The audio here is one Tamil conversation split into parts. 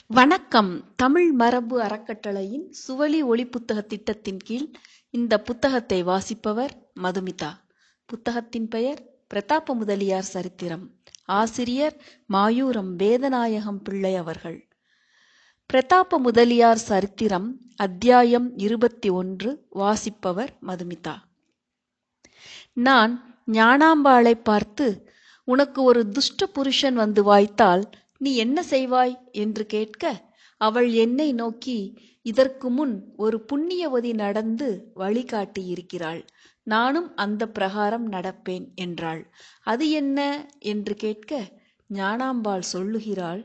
வணக்கம் தமிழ் மரபு அறக்கட்டளையின் சுவழி ஒளி புத்தக திட்டத்தின் கீழ் இந்த புத்தகத்தை வாசிப்பவர் மதுமிதா புத்தகத்தின் பெயர் பிரதாப முதலியார் சரித்திரம் ஆசிரியர் மாயூரம் வேதநாயகம் பிள்ளை அவர்கள் பிரதாப முதலியார் சரித்திரம் அத்தியாயம் இருபத்தி ஒன்று வாசிப்பவர் மதுமிதா நான் ஞானாம்பாளை பார்த்து உனக்கு ஒரு துஷ்ட புருஷன் வந்து வாய்த்தால் நீ என்ன செய்வாய் என்று கேட்க அவள் என்னை நோக்கி இதற்கு முன் ஒரு புண்ணியவதி நடந்து வழிகாட்டியிருக்கிறாள் நானும் அந்த பிரகாரம் நடப்பேன் என்றாள் அது என்ன என்று கேட்க ஞானாம்பாள் சொல்லுகிறாள்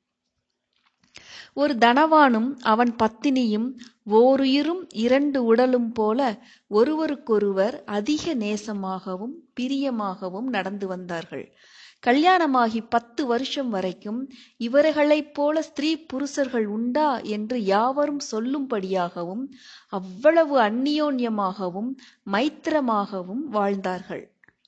ஒரு தனவானும் அவன் பத்தினியும் ஓருயிரும் இரண்டு உடலும் போல ஒருவருக்கொருவர் அதிக நேசமாகவும் பிரியமாகவும் நடந்து வந்தார்கள் கல்யாணமாகி பத்து வருஷம் வரைக்கும் இவர்களைப் போல ஸ்திரீ புருஷர்கள் உண்டா என்று யாவரும் சொல்லும்படியாகவும் அவ்வளவு அந்நியோன்யமாகவும் மைத்திரமாகவும் வாழ்ந்தார்கள்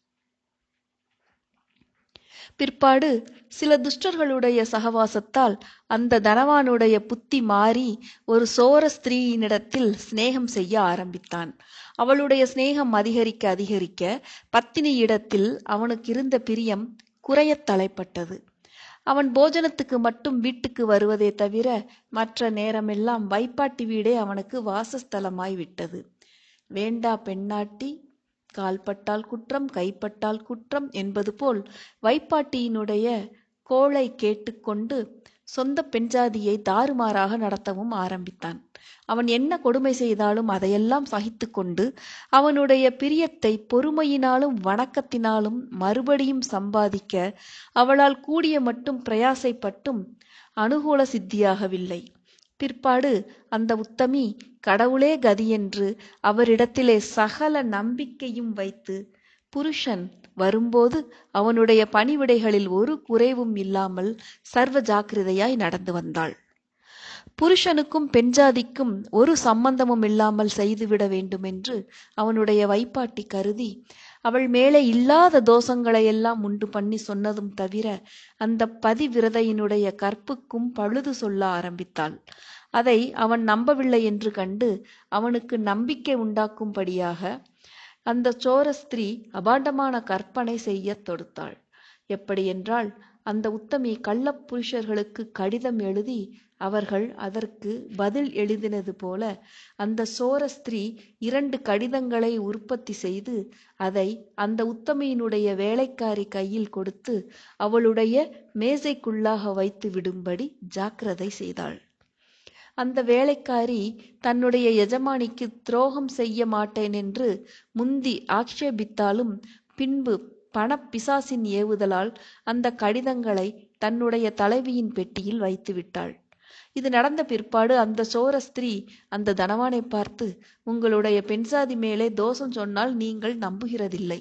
பிற்பாடு சில துஷ்டர்களுடைய சகவாசத்தால் அந்த தனவானுடைய புத்தி மாறி ஒரு சோர ஸ்திரீயினிடத்தில் சிநேகம் செய்ய ஆரம்பித்தான் அவளுடைய சிநேகம் அதிகரிக்க அதிகரிக்க பத்தினியிடத்தில் அவனுக்கு இருந்த பிரியம் குறையத் தலைப்பட்டது அவன் போஜனத்துக்கு மட்டும் வீட்டுக்கு வருவதே தவிர மற்ற நேரமெல்லாம் வைப்பாட்டி வீடே அவனுக்கு வாசஸ்தலமாய் விட்டது வேண்டா பெண்ணாட்டி கால்பட்டால் குற்றம் கைப்பட்டால் குற்றம் என்பது போல் வைப்பாட்டியினுடைய கோளை கேட்டுக்கொண்டு சொந்த பெண்ஜாதியை தாறுமாறாக நடத்தவும் ஆரம்பித்தான் அவன் என்ன கொடுமை செய்தாலும் அதையெல்லாம் சகித்து கொண்டு அவனுடைய பிரியத்தை பொறுமையினாலும் வணக்கத்தினாலும் மறுபடியும் சம்பாதிக்க அவளால் கூடிய மட்டும் பிரயாசைப்பட்டும் அனுகூல சித்தியாகவில்லை பிற்பாடு அந்த உத்தமி கடவுளே கதியென்று அவரிடத்திலே சகல நம்பிக்கையும் வைத்து புருஷன் வரும்போது அவனுடைய பணிவிடைகளில் ஒரு குறைவும் இல்லாமல் சர்வ ஜாக்கிரதையாய் நடந்து வந்தாள் புருஷனுக்கும் பெண்ஜாதிக்கும் ஒரு சம்பந்தமும் இல்லாமல் செய்துவிட வேண்டுமென்று அவனுடைய வைப்பாட்டி கருதி அவள் மேலே இல்லாத தோஷங்களை எல்லாம் உண்டு பண்ணி சொன்னதும் தவிர அந்த பதிவிரதையினுடைய கற்புக்கும் பழுது சொல்ல ஆரம்பித்தாள் அதை அவன் நம்பவில்லை என்று கண்டு அவனுக்கு நம்பிக்கை உண்டாக்கும்படியாக அந்த சோரஸ்திரீ அபாண்டமான கற்பனை செய்யத் தொடுத்தாள் எப்படியென்றால் அந்த உத்தமி கள்ளப் புருஷர்களுக்கு கடிதம் எழுதி அவர்கள் அதற்கு பதில் எழுதினது போல அந்த சோர ஸ்திரீ இரண்டு கடிதங்களை உற்பத்தி செய்து அதை அந்த உத்தமியினுடைய வேலைக்காரி கையில் கொடுத்து அவளுடைய மேசைக்குள்ளாக வைத்து விடும்படி ஜாக்கிரதை செய்தாள் அந்த வேலைக்காரி தன்னுடைய எஜமானிக்கு துரோகம் செய்ய மாட்டேன் என்று முந்தி ஆக்ஷேபித்தாலும் பின்பு பணப்பிசாசின் ஏவுதலால் அந்த கடிதங்களை தன்னுடைய தலைவியின் பெட்டியில் வைத்து விட்டாள் இது நடந்த பிற்பாடு அந்த சோர ஸ்திரீ அந்த தனவானை பார்த்து உங்களுடைய பெண்சாதி மேலே தோஷம் சொன்னால் நீங்கள் நம்புகிறதில்லை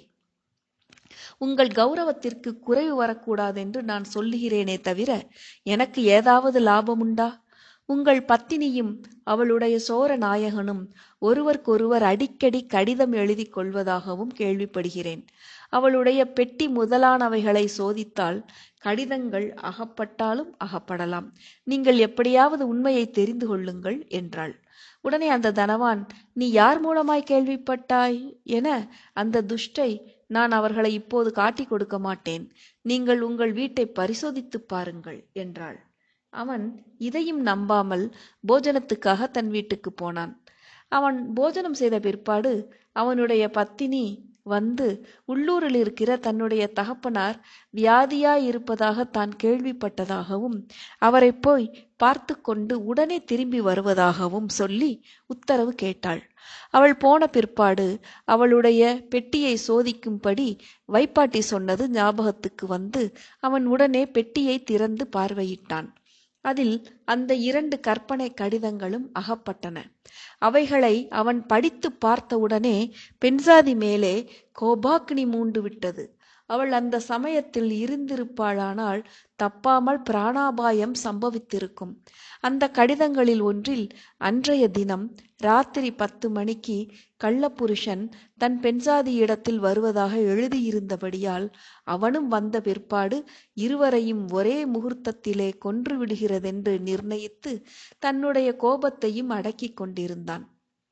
உங்கள் கௌரவத்திற்கு குறைவு வரக்கூடாதென்று நான் சொல்லுகிறேனே தவிர எனக்கு ஏதாவது லாபமுண்டா உங்கள் பத்தினியும் அவளுடைய சோர நாயகனும் ஒருவருக்கொருவர் அடிக்கடி கடிதம் எழுதி கொள்வதாகவும் கேள்விப்படுகிறேன் அவளுடைய பெட்டி முதலானவைகளை சோதித்தால் கடிதங்கள் அகப்பட்டாலும் அகப்படலாம் நீங்கள் எப்படியாவது உண்மையை தெரிந்து கொள்ளுங்கள் என்றாள் உடனே அந்த தனவான் நீ யார் மூலமாய் கேள்விப்பட்டாய் என அந்த துஷ்டை நான் அவர்களை இப்போது காட்டிக் கொடுக்க மாட்டேன் நீங்கள் உங்கள் வீட்டை பரிசோதித்து பாருங்கள் என்றாள் அவன் இதையும் நம்பாமல் போஜனத்துக்காக தன் வீட்டுக்கு போனான் அவன் போஜனம் செய்த பிற்பாடு அவனுடைய பத்தினி வந்து உள்ளூரில் இருக்கிற தன்னுடைய தகப்பனார் வியாதியாய் இருப்பதாக தான் கேள்விப்பட்டதாகவும் அவரை போய் பார்த்து கொண்டு உடனே திரும்பி வருவதாகவும் சொல்லி உத்தரவு கேட்டாள் அவள் போன பிற்பாடு அவளுடைய பெட்டியை சோதிக்கும்படி வைப்பாட்டி சொன்னது ஞாபகத்துக்கு வந்து அவன் உடனே பெட்டியை திறந்து பார்வையிட்டான் அதில் அந்த இரண்டு கற்பனை கடிதங்களும் அகப்பட்டன அவைகளை அவன் படித்து பார்த்தவுடனே பெண்சாதி மேலே கோபாக்னி மூண்டு விட்டது அவள் அந்த சமயத்தில் இருந்திருப்பாளானால் தப்பாமல் பிராணாபாயம் சம்பவித்திருக்கும் அந்த கடிதங்களில் ஒன்றில் அன்றைய தினம் ராத்திரி பத்து மணிக்கு கள்ளப்புருஷன் தன் பெண்சாதியிடத்தில் வருவதாக எழுதியிருந்தபடியால் அவனும் வந்த பிற்பாடு இருவரையும் ஒரே முகூர்த்தத்திலே கொன்று விடுகிறதென்று நிர்ணயித்து தன்னுடைய கோபத்தையும் அடக்கிக் கொண்டிருந்தான்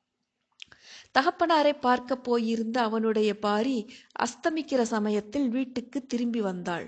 தகப்பனாரை பார்க்க போயிருந்த அவனுடைய பாரி அஸ்தமிக்கிற சமயத்தில் வீட்டுக்கு திரும்பி வந்தாள்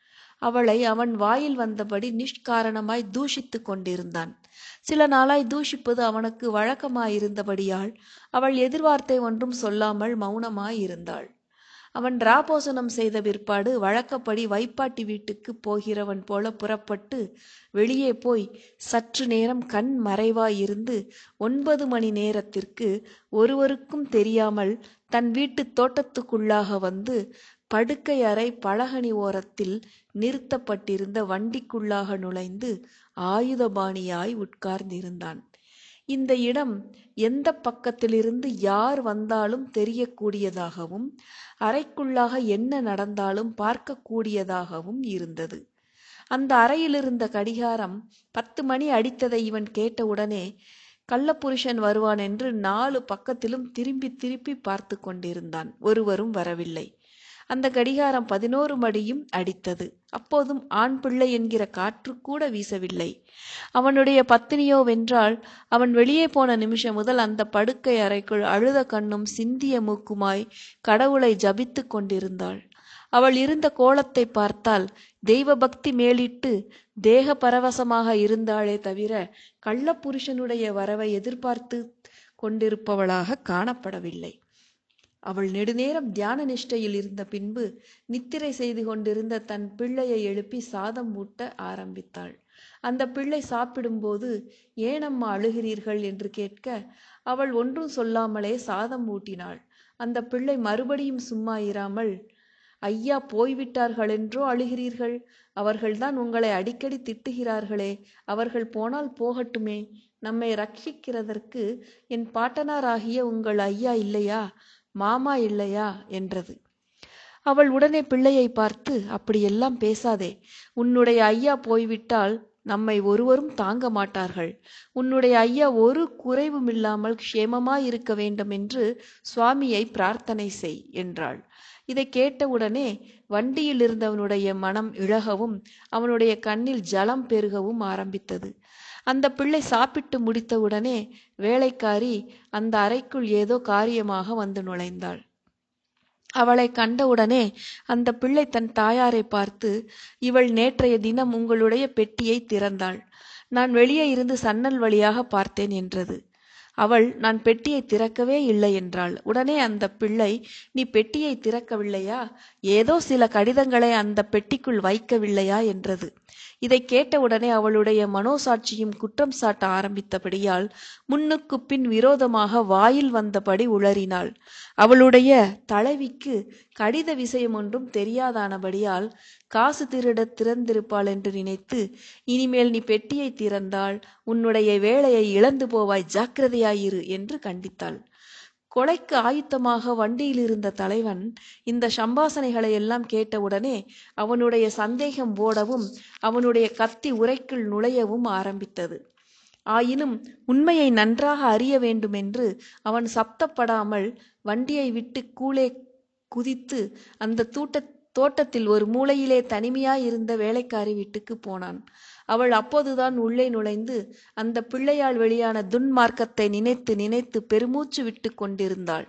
அவளை அவன் வாயில் வந்தபடி நிஷ்காரணமாய் தூஷித்துக் கொண்டிருந்தான் சில நாளாய் தூஷிப்பது அவனுக்கு வழக்கமாயிருந்தபடியால் அவள் எதிர்வார்த்தை ஒன்றும் சொல்லாமல் மௌனமாயிருந்தாள் அவன் ராபோசனம் செய்த பிற்பாடு வழக்கப்படி வைப்பாட்டி வீட்டுக்கு போகிறவன் போல புறப்பட்டு வெளியே போய் சற்று நேரம் கண் மறைவாயிருந்து ஒன்பது மணி நேரத்திற்கு ஒருவருக்கும் தெரியாமல் தன் வீட்டு தோட்டத்துக்குள்ளாக வந்து படுக்கை அறை பலகனி ஓரத்தில் நிறுத்தப்பட்டிருந்த வண்டிக்குள்ளாக நுழைந்து ஆயுதபாணியாய் உட்கார்ந்திருந்தான் இந்த இடம் எந்த பக்கத்திலிருந்து யார் வந்தாலும் தெரியக்கூடியதாகவும் அறைக்குள்ளாக என்ன நடந்தாலும் பார்க்கக்கூடியதாகவும் இருந்தது அந்த அறையிலிருந்த கடிகாரம் பத்து மணி அடித்ததை இவன் கேட்டவுடனே கள்ளப்புருஷன் வருவான் என்று நாலு பக்கத்திலும் திரும்பி திருப்பி பார்த்து கொண்டிருந்தான் ஒருவரும் வரவில்லை அந்த கடிகாரம் பதினோரு மடியும் அடித்தது அப்போதும் ஆண் பிள்ளை என்கிற காற்று கூட வீசவில்லை அவனுடைய பத்தினியோ வென்றால் அவன் வெளியே போன நிமிஷம் முதல் அந்த படுக்கை அறைக்குள் அழுத கண்ணும் சிந்திய மூக்குமாய் கடவுளை ஜபித்துக் கொண்டிருந்தாள் அவள் இருந்த கோலத்தை பார்த்தால் தெய்வ பக்தி மேலிட்டு தேக பரவசமாக இருந்தாளே தவிர கள்ளப்புருஷனுடைய வரவை எதிர்பார்த்து கொண்டிருப்பவளாக காணப்படவில்லை அவள் நெடுநேரம் தியான நிஷ்டையில் இருந்த பின்பு நித்திரை செய்து கொண்டிருந்த தன் பிள்ளையை எழுப்பி சாதம் ஊட்ட ஆரம்பித்தாள் அந்த பிள்ளை சாப்பிடும்போது ஏனம்மா அழுகிறீர்கள் என்று கேட்க அவள் ஒன்றும் சொல்லாமலே சாதம் ஊட்டினாள் அந்த பிள்ளை மறுபடியும் சும்மா இராமல் ஐயா போய்விட்டார்களென்றோ அழுகிறீர்கள் அவர்கள்தான் உங்களை அடிக்கடி திட்டுகிறார்களே அவர்கள் போனால் போகட்டுமே நம்மை ரட்சிக்கிறதற்கு என் பாட்டனாராகிய உங்கள் ஐயா இல்லையா மாமா இல்லையா என்றது அவள் உடனே பிள்ளையை பார்த்து அப்படியெல்லாம் பேசாதே உன்னுடைய ஐயா போய்விட்டால் நம்மை ஒருவரும் தாங்க மாட்டார்கள் உன்னுடைய ஐயா ஒரு குறைவும் இல்லாமல் க்ஷேமமாய் இருக்க வேண்டும் என்று சுவாமியை பிரார்த்தனை செய் என்றாள் இதை கேட்டவுடனே வண்டியில் இருந்தவனுடைய மனம் இழகவும் அவனுடைய கண்ணில் ஜலம் பெருகவும் ஆரம்பித்தது அந்த பிள்ளை சாப்பிட்டு முடித்தவுடனே வேலைக்காரி அந்த அறைக்குள் ஏதோ காரியமாக வந்து நுழைந்தாள் அவளை கண்டவுடனே அந்த பிள்ளை தன் தாயாரை பார்த்து இவள் நேற்றைய தினம் உங்களுடைய பெட்டியை திறந்தாள் நான் வெளியே இருந்து சன்னல் வழியாக பார்த்தேன் என்றது அவள் நான் பெட்டியை திறக்கவே இல்லை என்றாள் உடனே அந்த பிள்ளை நீ பெட்டியை திறக்கவில்லையா ஏதோ சில கடிதங்களை அந்த பெட்டிக்குள் வைக்கவில்லையா என்றது இதை கேட்டவுடனே அவளுடைய மனோசாட்சியும் குற்றம் சாட்ட ஆரம்பித்தபடியால் முன்னுக்கு பின் விரோதமாக வாயில் வந்தபடி உளறினாள் அவளுடைய தலைவிக்கு கடித விஷயம் ஒன்றும் தெரியாதானபடியால் காசு திருட திறந்திருப்பாள் என்று நினைத்து இனிமேல் நீ பெட்டியை திறந்தால் உன்னுடைய வேலையை இழந்து போவாய் ஜாக்கிரதையாயிரு என்று கண்டித்தாள் கொலைக்கு ஆயுத்தமாக வண்டியில் இருந்த தலைவன் இந்த சம்பாசனைகளை எல்லாம் கேட்டவுடனே அவனுடைய சந்தேகம் ஓடவும் அவனுடைய கத்தி உரைக்குள் நுழையவும் ஆரம்பித்தது ஆயினும் உண்மையை நன்றாக அறிய வேண்டுமென்று அவன் சப்தப்படாமல் வண்டியை விட்டு கூலே குதித்து அந்த தூட்ட தோட்டத்தில் ஒரு மூலையிலே தனிமையாயிருந்த வேலைக்காரி வீட்டுக்கு போனான் அவள் அப்போதுதான் உள்ளே நுழைந்து அந்த பிள்ளையால் வெளியான துன்மார்க்கத்தை நினைத்து நினைத்து பெருமூச்சு விட்டு கொண்டிருந்தாள்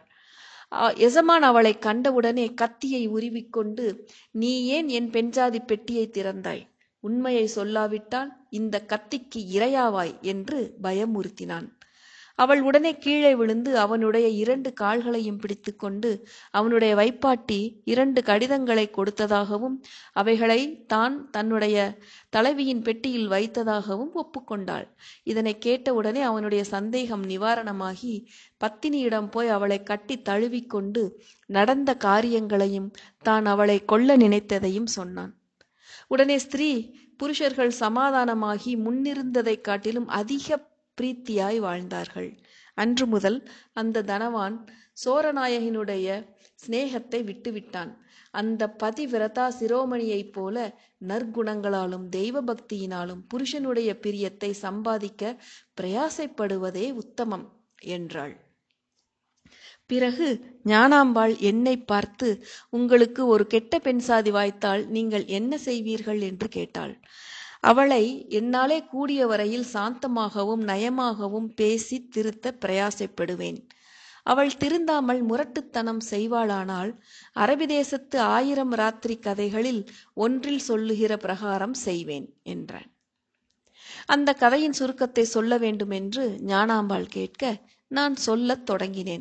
எசமான் அவளை கண்டவுடனே கத்தியை உருவிக்கொண்டு நீ ஏன் என் பெண்ஜாதி பெட்டியை திறந்தாய் உண்மையை சொல்லாவிட்டால் இந்த கத்திக்கு இரையாவாய் என்று பயமுறுத்தினான் அவள் உடனே கீழே விழுந்து அவனுடைய இரண்டு கால்களையும் பிடித்துக்கொண்டு அவனுடைய வைப்பாட்டி இரண்டு கடிதங்களை கொடுத்ததாகவும் அவைகளை தான் தன்னுடைய தலைவியின் பெட்டியில் வைத்ததாகவும் ஒப்புக்கொண்டாள் இதனை கேட்டவுடனே அவனுடைய சந்தேகம் நிவாரணமாகி பத்தினியிடம் போய் அவளை கட்டி தழுவிக்கொண்டு நடந்த காரியங்களையும் தான் அவளை கொல்ல நினைத்ததையும் சொன்னான் உடனே ஸ்திரீ புருஷர்கள் சமாதானமாகி முன்னிருந்ததைக் காட்டிலும் அதிக பிரீத்தியாய் வாழ்ந்தார்கள் அன்று முதல் அந்த தனவான் சோரநாயகனுடைய சிநேகத்தை விட்டுவிட்டான் அந்த பதிவிரதா சிரோமணியைப் போல நற்குணங்களாலும் தெய்வ பக்தியினாலும் புருஷனுடைய பிரியத்தை சம்பாதிக்க பிரயாசைப்படுவதே உத்தமம் என்றாள் பிறகு ஞானாம்பாள் என்னை பார்த்து உங்களுக்கு ஒரு கெட்ட பெண் சாதி வாய்த்தால் நீங்கள் என்ன செய்வீர்கள் என்று கேட்டாள் அவளை என்னாலே கூடிய வரையில் சாந்தமாகவும் நயமாகவும் பேசி திருத்த பிரயாசைப்படுவேன் அவள் திருந்தாமல் முரட்டுத்தனம் செய்வாளானால் அரபி தேசத்து ஆயிரம் ராத்திரி கதைகளில் ஒன்றில் சொல்லுகிற பிரகாரம் செய்வேன் என்றான் அந்த கதையின் சுருக்கத்தை சொல்ல வேண்டும் என்று ஞானாம்பாள் கேட்க நான் சொல்லத் தொடங்கினேன்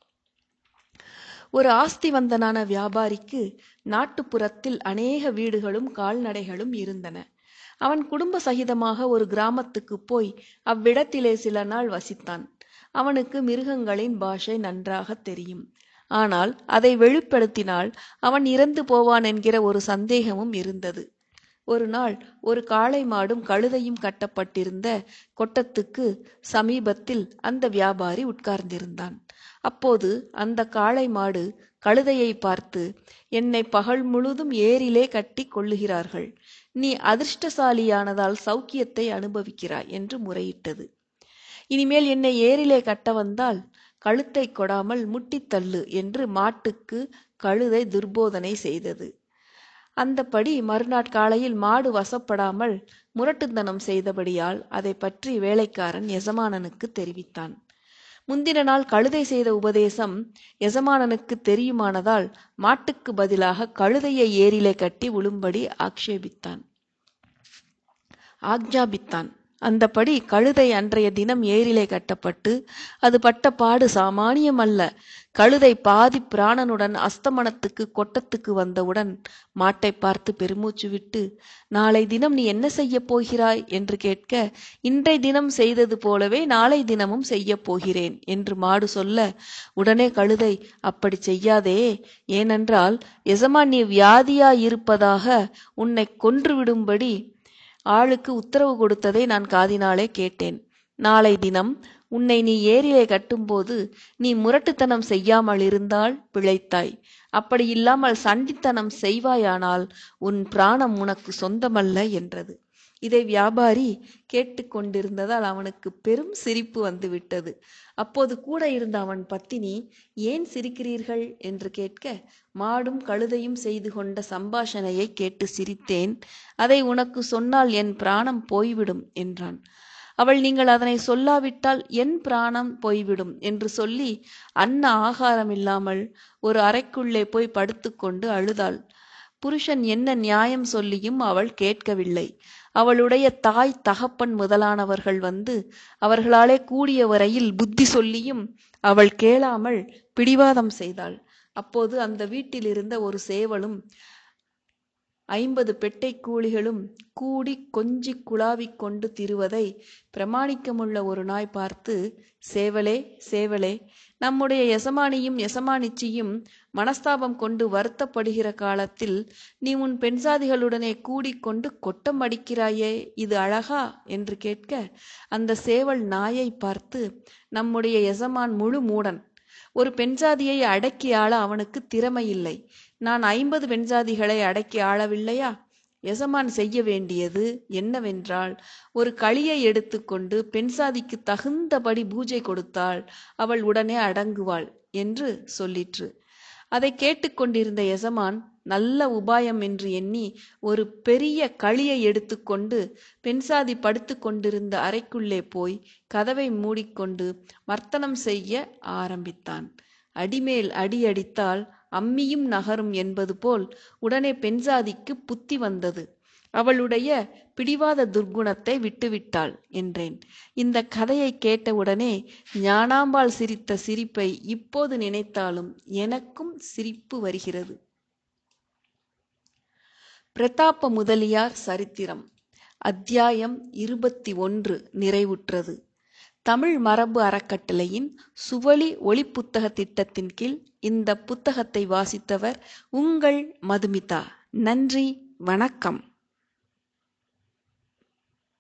ஒரு ஆஸ்திவந்தனான வியாபாரிக்கு நாட்டுப்புறத்தில் அநேக வீடுகளும் கால்நடைகளும் இருந்தன அவன் குடும்ப சகிதமாக ஒரு கிராமத்துக்கு போய் அவ்விடத்திலே சில நாள் வசித்தான் அவனுக்கு மிருகங்களின் பாஷை நன்றாக தெரியும் ஆனால் அதை வெளிப்படுத்தினால் அவன் இறந்து போவான் என்கிற ஒரு சந்தேகமும் இருந்தது ஒரு நாள் ஒரு காளை மாடும் கழுதையும் கட்டப்பட்டிருந்த கொட்டத்துக்கு சமீபத்தில் அந்த வியாபாரி உட்கார்ந்திருந்தான் அப்போது அந்த காளை மாடு கழுதையை பார்த்து என்னை பகல் முழுதும் ஏரிலே கட்டி கொள்ளுகிறார்கள் நீ அதிர்ஷ்டசாலியானதால் சௌக்கியத்தை அனுபவிக்கிறாய் என்று முறையிட்டது இனிமேல் என்னை ஏரிலே கட்ட வந்தால் கழுத்தை கொடாமல் முட்டித் தள்ளு என்று மாட்டுக்கு கழுதை துர்போதனை செய்தது அந்தப்படி மறுநாட்காலையில் மாடு வசப்படாமல் முரட்டுத்தனம் செய்தபடியால் அதை பற்றி வேலைக்காரன் எசமானனுக்கு தெரிவித்தான் முந்தின நாள் கழுதை செய்த உபதேசம் எசமானனுக்கு தெரியுமானதால் மாட்டுக்கு பதிலாக கழுதையை ஏரிலே கட்டி விழும்படி ஆக்ஷேபித்தான் ஆக்ஞாபித்தான் அந்தபடி கழுதை அன்றைய தினம் ஏரிலே கட்டப்பட்டு அது பட்ட பாடு சாமானியம் அல்ல கழுதை பாதி பிராணனுடன் அஸ்தமனத்துக்கு கொட்டத்துக்கு வந்தவுடன் மாட்டை பார்த்து பெருமூச்சு விட்டு நாளை தினம் நீ என்ன செய்ய போகிறாய் என்று கேட்க இன்றை தினம் செய்தது போலவே நாளை தினமும் செய்ய போகிறேன் என்று மாடு சொல்ல உடனே கழுதை அப்படி செய்யாதே ஏனென்றால் எசமான் நீ வியாதியாயிருப்பதாக உன்னை கொன்றுவிடும்படி ஆளுக்கு உத்தரவு கொடுத்ததை நான் காதினாலே கேட்டேன் நாளை தினம் உன்னை நீ ஏரிலே கட்டும்போது நீ முரட்டுத்தனம் செய்யாமல் இருந்தால் பிழைத்தாய் அப்படி இல்லாமல் சண்டித்தனம் செய்வாயானால் உன் பிராணம் உனக்கு சொந்தமல்ல என்றது இதை வியாபாரி கேட்டுக்கொண்டிருந்ததால் அவனுக்கு பெரும் சிரிப்பு வந்துவிட்டது அப்போது கூட இருந்த அவன் பத்தினி ஏன் சிரிக்கிறீர்கள் என்று கேட்க மாடும் கழுதையும் செய்து கொண்ட சம்பாஷணையை கேட்டு சிரித்தேன் அதை உனக்கு சொன்னால் என் பிராணம் போய்விடும் என்றான் அவள் நீங்கள் அதனை சொல்லாவிட்டால் என் பிராணம் போய்விடும் என்று சொல்லி அன்ன ஆகாரம் இல்லாமல் ஒரு அறைக்குள்ளே போய் படுத்துக்கொண்டு அழுதாள் புருஷன் என்ன நியாயம் சொல்லியும் அவள் கேட்கவில்லை அவளுடைய தாய் தகப்பன் முதலானவர்கள் வந்து அவர்களாலே கூடிய வரையில் புத்தி சொல்லியும் அவள் கேளாமல் பிடிவாதம் செய்தாள் அப்போது அந்த வீட்டில் இருந்த ஒரு சேவலும் ஐம்பது பெட்டை கூலிகளும் கூடி கொஞ்சி குழாவிக் கொண்டு திரிவதை பிரமாணிக்கமுள்ள ஒரு நாய் பார்த்து சேவலே சேவலே நம்முடைய எசமானியும் எசமானிச்சியும் மனஸ்தாபம் கொண்டு வருத்தப்படுகிற காலத்தில் நீ உன் பெண்சாதிகளுடனே கூடிக்கொண்டு கொட்டம் அடிக்கிறாயே இது அழகா என்று கேட்க அந்த சேவல் நாயை பார்த்து நம்முடைய எசமான் முழு மூடன் ஒரு பெண்சாதியை அடக்கி ஆள அவனுக்கு திறமையில்லை நான் ஐம்பது பெண்சாதிகளை அடக்கி ஆளவில்லையா எசமான் செய்ய வேண்டியது என்னவென்றால் ஒரு களியை எடுத்துக்கொண்டு பெண்சாதிக்கு தகுந்தபடி பூஜை கொடுத்தால் அவள் உடனே அடங்குவாள் என்று சொல்லிற்று அதை கேட்டுக்கொண்டிருந்த எசமான் நல்ல உபாயம் என்று எண்ணி ஒரு பெரிய களியை எடுத்துக்கொண்டு பெண்சாதி படுத்து கொண்டிருந்த அறைக்குள்ளே போய் கதவை மூடிக்கொண்டு மர்த்தனம் செய்ய ஆரம்பித்தான் அடிமேல் அடி அடித்தால் அம்மியும் நகரும் என்பது போல் உடனே பெண்சாதிக்கு புத்தி வந்தது அவளுடைய பிடிவாத துர்க்குணத்தை விட்டுவிட்டாள் என்றேன் இந்த கதையை கேட்டவுடனே ஞானாம்பாள் சிரித்த சிரிப்பை இப்போது நினைத்தாலும் எனக்கும் சிரிப்பு வருகிறது பிரதாப முதலியார் சரித்திரம் அத்தியாயம் இருபத்தி ஒன்று நிறைவுற்றது தமிழ் மரபு அறக்கட்டளையின் சுவழி ஒளிப்புத்தக திட்டத்தின் கீழ் இந்த புத்தகத்தை வாசித்தவர் உங்கள் மதுமிதா நன்றி வணக்கம்